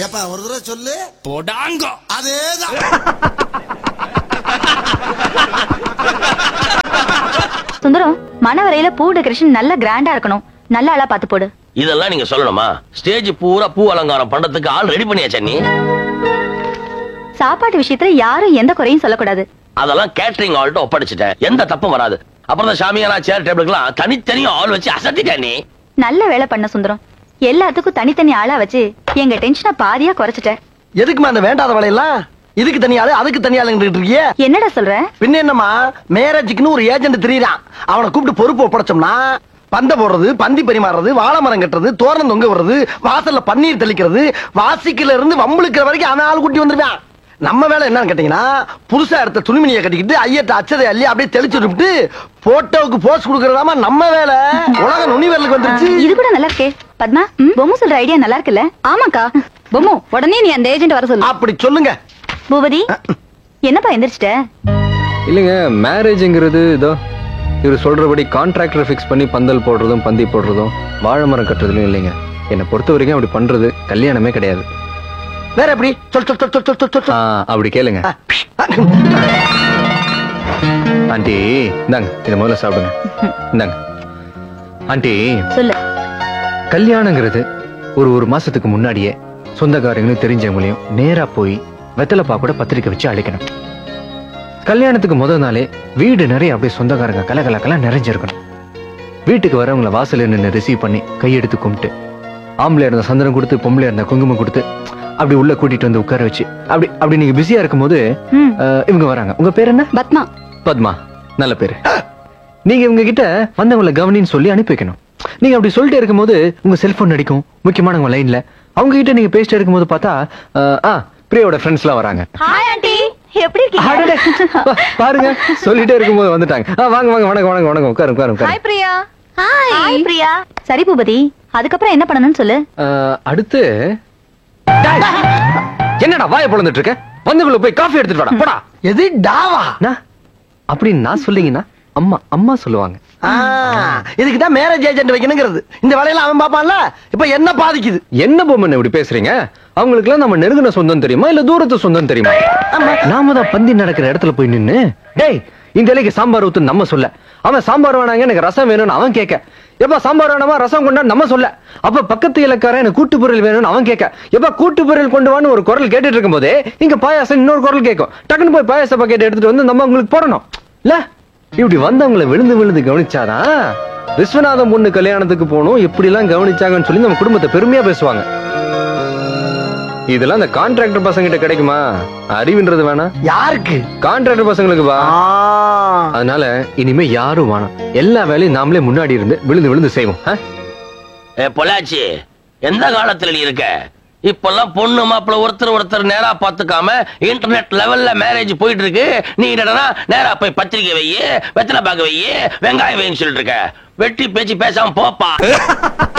ஏப்பா ஒரு தடவை சொல்லு போடாங்கோ அதேதான் சுந்தரம் மணவரையில பூ டெக்கரேஷன் நல்ல கிராண்டா இருக்கணும் நல்ல ஆளா பாத்து போடு இதெல்லாம் நீங்க சொல்லணுமா ஸ்டேஜ் பூரா பூ அலங்காரம் பண்றதுக்கு ஆள் ரெடி பண்ணியாச்சா நீ சாப்பாட்டு விஷயத்துல யாரும் எந்த குறையும் சொல்லக்கூடாது அதெல்லாம் கேட்டரிங் ஆள்கிட்ட ஒப்படைச்சிட்டேன் எந்த தப்பும் வராது அப்புறம் இந்த சாமியானா சேர் டேபிளுக்குலாம் தனித்தனியா ஆள் வச்சு அசத்திட்ட நீ நல்ல வேலை பண்ண சுந்தரம் எல்லாத்துக்கும் தனித்தனி ஆளா வச்சு எங்க டென்ஷனை பாதியா குறைச்சிட்ட எதுக்குமா அந்த வேண்டாத வேலையெல்லாம் இதுக்கு தனியாளு அதுக்கு தனியாளுங்கிட்டு இருக்கியே என்னடா சொல்ற பின்ன என்னமா மேரேஜுக்குன்னு ஒரு ஏஜென்ட் தெரியுறான் அவனை கூப்பிட்டு பொறுப்பு ஒப்படைச்சோம்னா பந்த போடுறது பந்தி பரிமாறுறது வாழை மரம் கட்டுறது தோரணம் தொங்க விடுறது வாசல்ல பன்னீர் தெளிக்கிறது வாசிக்கல இருந்து வம்புழுக்கிற வரைக்கும் அவன் ஆள் கூட்டி வந்துருவான் நம்ம வேலை என்னன்னு கேட்டீங்கன்னா புதுசா எடுத்த துணிமணியை கட்டிக்கிட்டு ஐயத்தை அச்சதை அள்ளி அப்படியே தெளிச்சு விட்டு போட்டோவுக்கு போஸ்ட் கொடுக்கறதாமா நம்ம வேலை உலக நுனி வேலுக்கு வந்துருச்சு இது கூட நல்லா இருக்கே பத்மா பொம்மு சொல்ற ஐடியா நல்லா இருக்குல்ல ஆமாக்கா பொம்மு உடனே நீ அந்த ஏஜென்ட் வர சொல்லு அப்படி சொல்லுங்க பூபதி என்னப்பா எந்திரிச்சிட்ட இல்லைங்க மேரேஜ்ங்கிறது இதோ இவர் சொல்றபடி கான்ட்ராக்டர் ஃபிக்ஸ் பண்ணி பந்தல் போடுறதும் பந்தி போடுறதும் வாழை மரம் கட்டுறதுலையும் இல்லைங்க என்னை பொறுத்த வரைக்கும் அப்படி பண்றது கல்யாணமே கிடையாது வேற எப்படி சொல் சொல் சொல் சொல் சொல் சொல் சொல் ஆ, அப்படி கேளுங்க ஆண்டி இந்தாங்க இதை முதல்ல சாப்பிடுங்க இந்தாங்க ஆண்டி சொல்லு கல்யாணங்கிறது ஒரு ஒரு மாசத்துக்கு முன்னாடியே சொந்தக்காரங்களும் தெரிஞ்சவங்களையும் நேரா போய் வெத்தலைப்பா கூட பத்திரிக்கை வச்சு அழைக்கணும் கல்யாணத்துக்கு முதல் நாளே வீடு நிறைய அப்படியே சொந்தக்காரங்க கலகலக்கெல்லாம் நிறைஞ்சிருக்கணும் வீட்டுக்கு வரவங்கள வாசல்ல நின்று ரிசீவ் பண்ணி கையெடுத்து கும்பிட்டு ஆம்பளை இருந்த சந்தனம் கொடுத்து பொம்பளை இருந்த குங்குமம் கொடுத்து அப்படி உள்ள கூட்டிட்டு வந்து உட்கார வச்சு அப்படி அப்படி நீங்க பிஸியா இருக்கும்போது ம். அஹ், இவங்க வராங்க உங்க பேர் என்ன பத்மா பத்மா நல்ல பேரு நீங்க இவங்க கிட்ட வந்தவங்களை கவனின்னு சொல்லி அனுப்பி வைக்கணும் நீங்க அப்படி சொல்லிட்டு இருக்கும்போது உங்க செல்போன் அடிக்கும் முக்கியமானவங்க லைன்ல அவங்க கிட்ட நீங்க பேசிட்டு இருக்கும்போது பார்த்தா அஹ், ஆ பிரியாவோட ஃப்ரெண்ட்ஸ் எல்லாம் வராங்க ஹாய் ஆண்டி எப்படி அடடே, பா- பாருங்க சொல்லிட்டே இருக்கும்போது வந்துட்டாங்க ஆ, வாங்க வாங்க வணக்கம் வணக்கம் வணக்கம் உட்காரு உட்காரு உட்காரு பிரியா ஹாய் பிரியா சரி பூபதி அதுக்கப்புறம் என்ன பண்ணணும்னு சொல்லு அஹ், அடுத்து டேய், என்னடா வாயை பொழந்துட்டு இருக்க வந்துக்குள்ள போய் காஃபி எடுத்துட்டு வாடா போடா எது டாவா அண்ணா, அப்படின்னு நான் சொல்லிங்கன்னா அம்மா அம்மா சொல்லுவாங்க இதுக்கு தான் மேரேஜ் ஏஜென்ட் வைக்கணுங்கிறது இந்த வேலையெல்லாம் அவன் பாப்பான்ல இப்ப என்ன பாதிக்குது என்ன பொம்மன் இப்படி பேசுறீங்க அவங்களுக்குலாம் நம்ம நெருங்கின சொந்தம் தெரியுமா இல்ல தூரத்து சொந்தம் தெரியுமா நாம தான் பந்தி நடக்கிற இடத்துல போய் நின்னு டேய் இந்த இலைக்கு சாம்பார் ஊத்து நம்ம சொல்ல அவன் சாம்பார் வேணாங்க எனக்கு ரசம் வேணும்னு அவன் கேட்க எப்ப சாம்பார் வேணாமா ரசம் கொண்டா நம்ம சொல்ல அப்ப பக்கத்து இலக்காரன் எனக்கு கூட்டு பொருள் வேணும்னு அவன் கேட்க எப்ப கூட்டு பொருள் கொண்டு வான்னு ஒரு குரல் கேட்டுட்டு இருக்கும் போதே இங்க பாயாசம் இன்னொரு குரல் கேட்கும் டக்குன்னு போய் பாயாச பாக்கெட் எடுத்துட்டு வந்து நம்ம உங்களுக்கு போடணும் இல்ல இப்படி வந்தவங்களை விழுந்து விழுந்து கவனிச்சாதான் விஸ்வநாதம் பொண்ணு கல்யாணத்துக்கு போகணும் எப்படி எல்லாம் கவனிச்சாங்கன்னு சொல்லி நம்ம குடும்பத்தை பெருமையா பேசுவாங்க இதெல்லாம் அந்த கான்ட்ராக்டர் பசங்க கிட்ட கிடைக்குமா அறிவுன்றது வேணாம் யாருக்கு கான்ட்ராக்டர் பசங்களுக்கு வா ஆ. அதனால இனிமே யாரும் வேணாம் எல்லா வேலையும் நாமளே முன்னாடி இருந்து விழுந்து விழுந்து செய்வோம் ஆ? ஏ பொள்ளாச்சி எந்த காலத்துல நீ இருக்க இப்பெல்லாம் பொண்ணு மாப்பிள்ள ஒருத்தர் ஒருத்தர் நேரா பாத்துக்காம இன்டர்நெட் லெவல்ல மேரேஜ் போயிட்டு இருக்கு நீ என்னடா நேரா போய் பத்திரிக்கை வை வெத்தலை பாக்க வை வெங்காயம் வைன்னு சொல்லிட்டு இருக்க வெட்டி பேச்சு பேசாம போப்பா